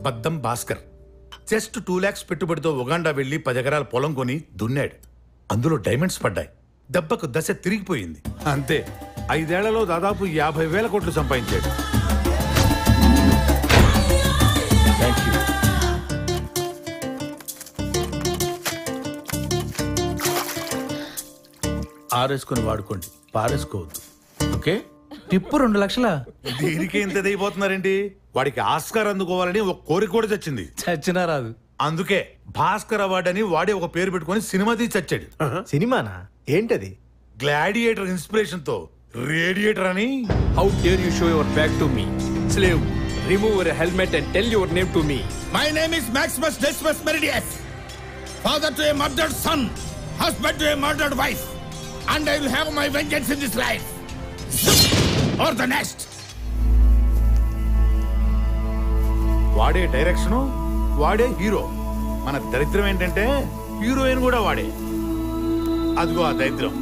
బద్దం Bhaskar just two lakhs పెట్టుబడితో Uganda వెళ్లి పది ఎకరాల పొలం కొని దున్నాడు అందులో డైమండ్స్ పడ్డాయి దెబ్బకు దశ తిరిగిపోయింది అంతే ఐదేళ్లలో దాదాపు యాభై వేల కోట్లు సంపాదించాడు థ్యాంక్ యూ ఆరేసుకొని వాడుకోండి పారేసుకోవద్దు ఓకే టిప్పు రెండు లక్షల దీనికి ఎంత అయిపోతున్నారేంటి వాడికి ఆస్కార్ అందుకోవాలని ఒక కోరిక కూడా చచ్చింది చచ్చినా రాదు అందుకే భాస్కర్ అవార్డు అని వాడే ఒక పేరు పెట్టుకొని సినిమా తీసి చచ్చాడు సినిమానా ఏంటది గ్లాడియేటర్ ఇన్స్పిరేషన్ తో రేడియేటర్ అని How dare you show your back to me? Slave, remove your helmet and tell your name to me. My name is Maximus Decimus Meridius, father to a murdered son, husband to a murdered wife, and I will have my vengeance in this life or the next. వాడే direction వాడే hero మన దరిద్రం ఏంటంటే heroine కూడా వాడే అదిగో ఆ దరిద్రం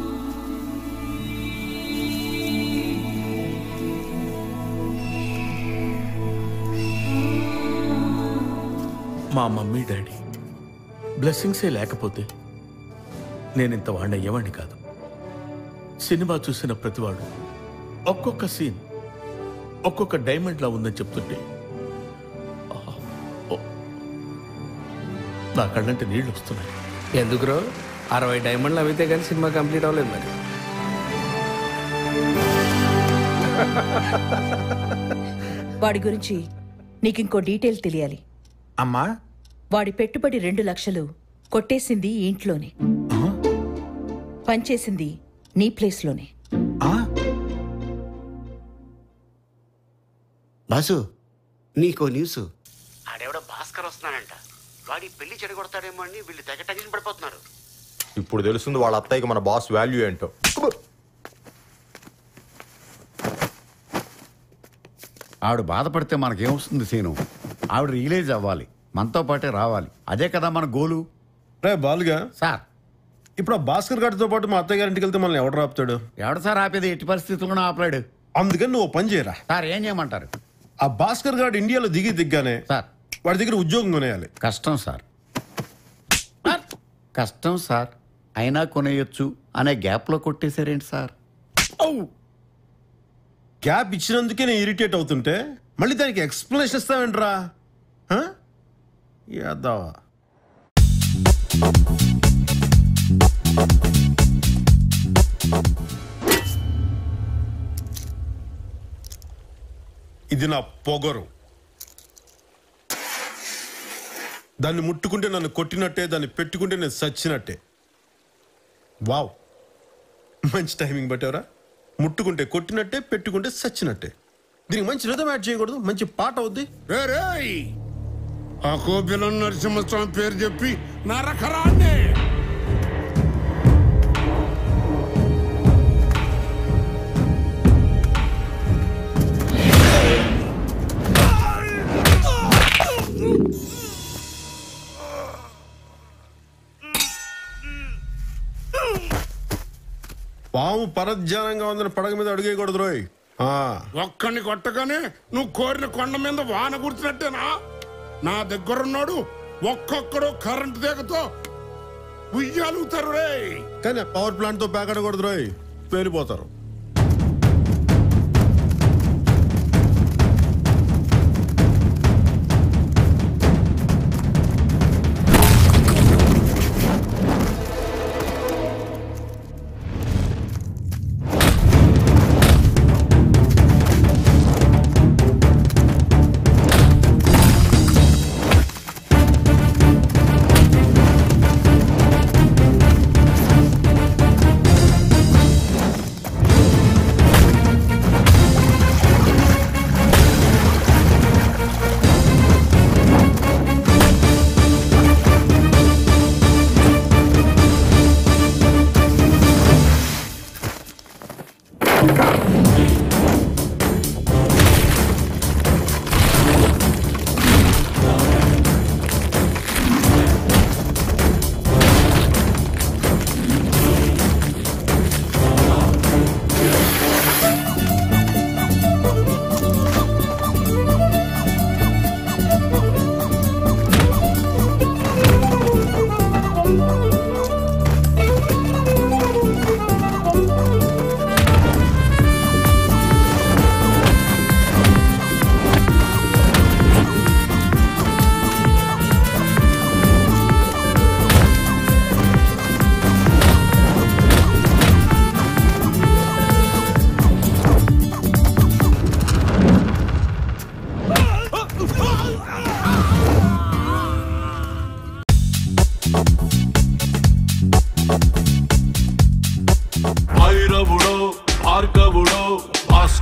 మా మమ్మీ డాడీ బ్లెస్సింగ్సే లేకపోతే నేను ఇంత వాడిన అయ్యేవాడిని కాదు సినిమా చూసిన ప్రతివాడు ఒక్కొక్క సీన్ ఒక్కొక్క డైమండ్ లా ఉందని చెప్తుంటే ఆహ్, ఓ, నా కళ్ళంటే నీళ్ళు వస్తున్నాయి ఎందుకురో అరవై డైమండ్లు అవితే కానీ సినిమా కంప్లీట్ అవ్వలేదు మరి వాడి గురించి నీకింకో డీటెయిల్ తెలియాలి అమ్మా వాడి పెట్టుబడి రెండు లక్షలు కొట్టేసింది ఈ ఇంట్లోనే పనిచేసింది నీ ప్లేస్లోనే ఆ? బాసు నీకో న్యూస్ ఆడెవడో భాస్కర్ వస్తున్నానంట వాడి పెళ్లి చెడగొడతాడేమో అని వీళ్ళు తెగ టెన్షన్ పడిపోతున్నారు ఇప్పుడు తెలుస్తుంది వాళ్ళ అత్తయ్యకి మన బాస్ వాల్యూ ఏంటో ఆవిడ బాధపడితే మనకేమొస్తుంది సీను ఆవిడ రియలైజ్ అవ్వాలి మనతో పాటే రావాలి అదే కదా మన గోలు రే బాలుగా సార్ ఇప్పుడు ఆ భాస్కర్ గారితో పాటు మా అత్తయ్య గారింటికి వెళ్తే మనల్ని ఎవడు రాపుతాడు ఎవడ సార్ ఆపేది ఎట్టి పరిస్థితుల్లో ఆపలేడు అందుకని నువ్వు ఓ పని చేయరా సార్ ఏం చేయమంటారు ఆ భాస్కర్ గారు ఇండియాలో దిగి దిగ్గానే సార్ వాడి దగ్గర ఉద్యోగం కొనేయాలి కష్టం సార్ సార్, కష్టం సార్ అయినా కొనేయొచ్చు అనే గ్యాప్లో కొట్టేశారేంటి సార్ గ్యాప్ ఇచ్చినందుకే నేను ఇరిటేట్ అవుతుంటే మళ్ళీ దానికి ఎక్స్ప్లెనేషన్ ఇస్తావేంట్రా హ? యాదవా ఇది నా పొగరు దాన్ని ముట్టుకుంటే నన్ను కొట్టినట్టే దాన్ని పెట్టుకుంటే నేను చచ్చినట్టే వావ్ మంచి టైమింగ్ పట్టావరా ముట్టుకుంటే కొట్టినట్టే పెట్టుకుంటే చచ్చినట్టే దీనికి మంచి రిధం యాడ్ చేయకూడదు మంచి పాట అవుద్ది రే రేయ్ ఆ కోపిలం నరసింహస్వామి పేరు చెప్పి నరకరాన్ని పాము పరధ్యానంగా ఉందని పడగ మీద అడిగేయకూడదు రోయ్ ఆ, ఒక్కడిని కొట్టగానే నువ్వు కోరిన కొండ మీద వాన గుర్తున్నట్టేనా నా దగ్గరున్నాడు ఒక్కొక్కడు కరెంటు తీగతో ఉయ్యాలుగుతారు రే కానీ ఆ పవర్ ప్లాంట్ తో పేకడకూడదు రోయ్ పేలిపోతారు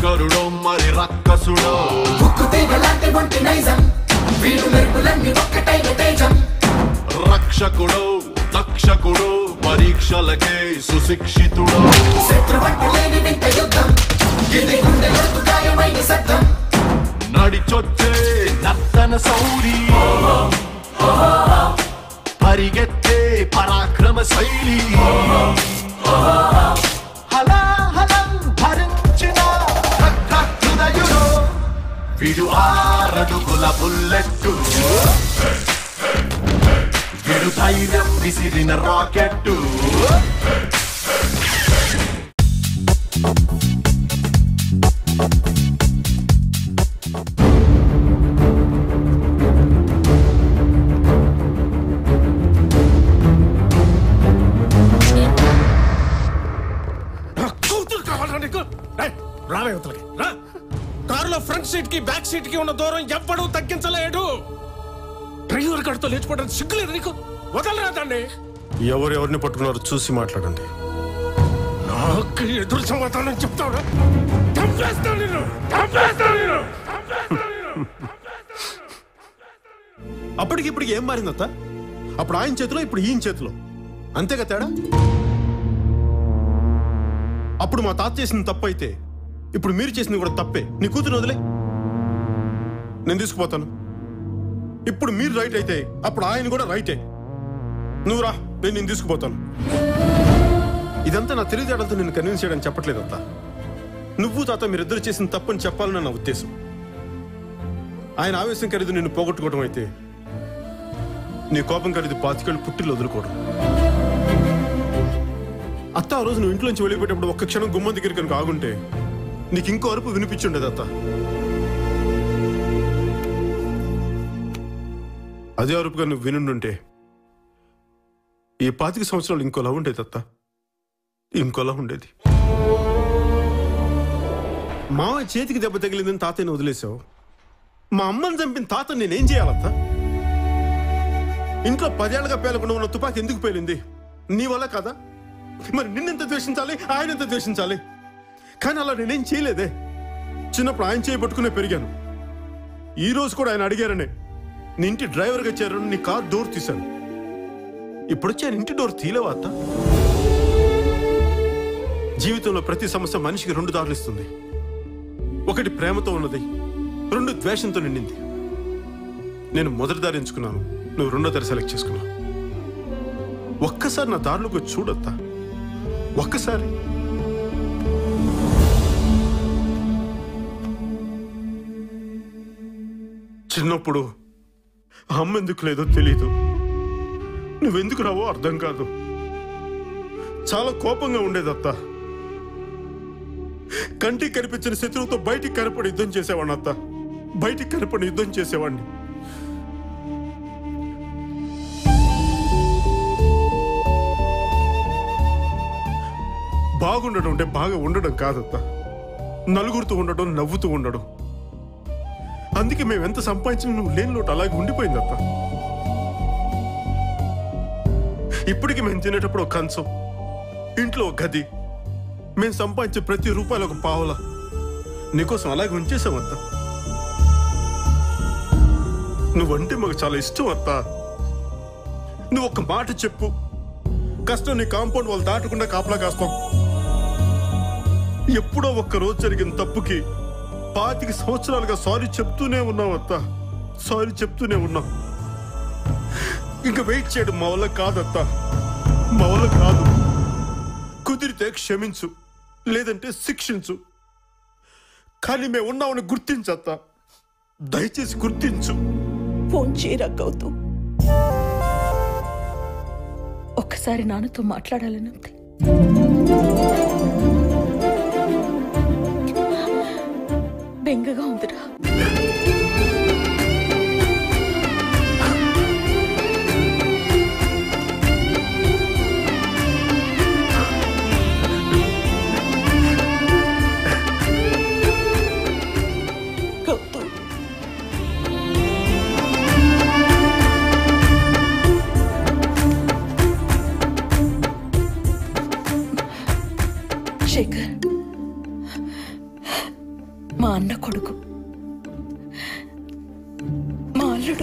శంకరుడో మరి రక్కసుడో రక్షకుడో తక్షకుడో పరీక్షలకే సుశిక్షితుడో నడిచొచ్చే నర్తన సౌరి పరిగెత్తే పరాక్రమ శైలి హలాహలం భరించిన రక్త హృదయుడు విడు ఆరడుగుల బుల్లెట్టు విడు ధైర్యం విసిరిన రాకెట్టు కూతురు కావాలా నీకు ఏయ్, రావే అవతలకి రా కారులో ఫ్రంట్ సీట్ కి బ్యాక్ సీట్ కి ఉన్న దూరం ఎవ్వడూ తగ్గించలేడు డ్రైవర్ గడితో లేచిపోవడానికి సిగ్గులేదు నీకు వదలరా దాన్ని ఎవరు ఎవరిని పట్టుకున్నారో చూసి మాట్లాడండి నాకు ఎదురు సమాధానం చెప్తావురా చంపేస్తా నిన్ను చంపేస్తా నిన్ను అప్పటికి ఇప్పటికి ఏం మారింది అత్త అప్పుడు ఆయన చేతిలో ఇప్పుడు ఈయన చేతిలో అంతేగా తేడా అప్పుడు మా తాత చేసిన తప్పు అయితే ఇప్పుడు మీరు చేసింది కూడా తప్పే నీ కూతురు వదిలే నేను తీసుకుపోతాను ఇప్పుడు మీరు రైట్ అయితే అప్పుడు ఆయన కూడా రైటే నువ్వు రా నేను నేను తీసుకుపోతాను ఇదంతా నా తెలివితేటలతో నిన్ను కన్విన్స్ చేయడానికి చెప్పట్లేదు అత్త నువ్వు తాత మీరిద్దరు చేసిన తప్పని చెప్పాలని నా ఉద్దేశం ఆయన ఆవేశం ఖరీదు నిన్ను పోగొట్టుకోవడం అయితే నీ కోపం ఖరీదు పాతికేళ్ళు పుట్టిల్లు వదులుకోవడం అత్త ఆ రోజు నువ్వు ఇంట్లోంచి వెళ్ళిపోయేటప్పుడు ఒక్క క్షణం గుమ్మం దగ్గర కనుక ఆగుంటే నీకు ఇంకో అరుపు వినిపించుండేది అత్త అదే అరుపుగా నువ్వు వినుండుంటే ఈ పాతిక సంవత్సరాలు ఇంకోలా ఉండేది అత్త ఇంకోలా ఉండేది మావ చేతికి దెబ్బ తగిలిందని తాతయ్యని వదిలేసావు మా అమ్మని చంపిన తాత నేనేం చేయాలత్త ఇంట్లో పదేళ్లుగా పేలకుండా ఉన్న తుపాకి ఎందుకు పేలింది నీ వల్ల కదా మరి నిన్నెంత ద్వేషించాలి ఆయన ఎంత ద్వేషించాలి కానీ అలా నేనేం చేయలేదే చిన్నప్పుడు ఆయన చేయి పట్టుకునే పెరిగాను ఈ రోజు కూడా ఆయన అడిగారనే నీ ఇంటి డ్రైవర్గా చేరాను నీ కార్ డోర్ తీశాను ఇప్పుడు వచ్చి ఆయన ఇంటి డోర్ తీలేవా అత్త జీవితంలో ప్రతి సమస్య మనిషికి రెండు దారులు ఇస్తుంది ఒకటి ప్రేమతో ఉన్నది రెండు ద్వేషంతో నిండింది నేను మొదటి దారి ఎంచుకున్నాను నువ్వు రెండో దారి సెలెక్ట్ చేసుకున్నావు ఒక్కసారి నా దారిలోకి వచ్చి చూడొత్తా ఒక్కసారి చిన్నప్పుడు అమ్మ ఎందుకు లేదో తెలీదు నువ్వెందుకు రావో అర్థం కాదు చాలా కోపంగా ఉండేదత్త కంటికి కనిపించిన శత్రువుతో బయటికి కనపడి యుద్ధం చేసేవాడిని అత్త బయటికి కనపడి యుద్ధం చేసేవాడిని బాగుండడం అంటే బాగా ఉండడం కాదత్త నలుగురితో ఉండడం నవ్వుతూ ఉండడం అందుకే మేము ఎంత సంపాదించిన నువ్వు లేని లోటు అలాగే ఉండిపోయిందత్త ఇప్పటికి మేము తినేటప్పుడు ఒక కంచం ఇంట్లో ఒక గది మేము సంపాదించే ప్రతి రూపాయలు ఒక పావుల నీకోసం అలాగే ఉంచేసామత్త నువ్వంటే మాకు చాలా ఇష్టం అత్త నువ్వు ఒక మాట చెప్పు కష్టం నీ కాంపౌండ్ వాళ్ళు దాటకుండా కాపలా కాస్తాం ఎప్పుడో ఒక్క రోజు జరిగిన తప్పుకి పాతిక సంవత్సరాలుగా సారీ చెప్తూనే ఉన్నావు అత్త సారీ చెప్తూనే ఉన్నాం ఇంకా వెయిట్ చేయడం మా వల్ల కాదత్త మా వల్ల కాదు కుదిరితే క్షమించు లేదంటే శిక్షించు కానీ మేము ఉన్నామని గుర్తించత్త దయచేసి గుర్తించు ఫోన్ చేయరా గౌతమ్ ఒక్కసారి నాన్నతో మాట్లాడాలని ఉంది బెంగగా ఉందిరా గౌతమ్ శేఖర్ మా అన్న కొడుకు మా అల్లుడు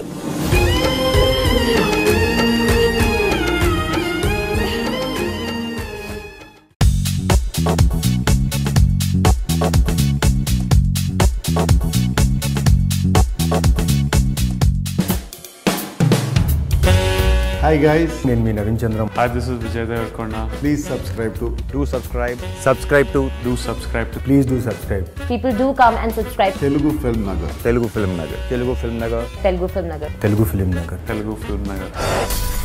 హాయ్ గైస్ నేను మీ Naveen Chandram Hi, this is Vijay Devarkonda. Please subscribe to do subscribe subscribe to Do subscribe to please do subscribe People do come and subscribe. Telugu film Nagar Telugu film Nagar Telugu film Nagar Telugu Film Nagar. Telugu film Nagar Telugu Film Nagar.